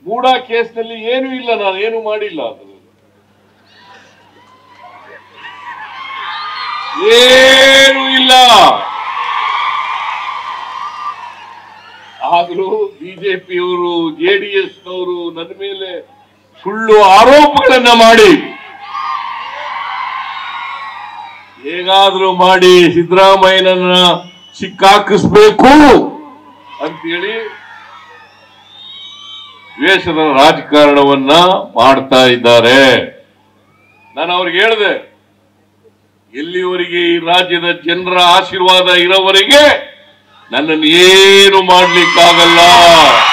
ಮೂಡ ಕೇಸ್ನಲ್ಲಿ ಏನೂ ಇಲ್ಲ ನಾನು ಏನು ಮಾಡಿಲ್ಲ ಅದರಲ್ಲಿ ಏನೂ ಇಲ್ಲ ಆದ್ರೂ ಬಿಜೆಪಿಯವರು ಜೆಡಿಎಸ್ನವರು ನನ್ನ ಮೇಲೆ ಸುಳ್ಳು ಆರೋಪಗಳನ್ನ ಮಾಡಿ ಹೇಗಾದ್ರೂ ಮಾಡಿ ಸಿದ್ದರಾಮಯ್ಯನನ್ನ ಸಿಕ್ಕಾಕಿಸ್ಬೇಕು ಅಂತೇಳಿ ದ್ವೇಷದ ರಾಜಕಾರಣವನ್ನ ಮಾಡ್ತಾ ಇದ್ದಾರೆ ನಾನು ಅವ್ರಿಗೆ ಹೇಳಿದೆ ಎಲ್ಲಿವರೆಗೆ ಈ ರಾಜ್ಯದ ಜನರ ಆಶೀರ್ವಾದ ಇರೋವರೆಗೆ ನನ್ನನ್ನು ಏನು ಮಾಡ್ಲಿಕ್ಕಾಗಲ್ಲ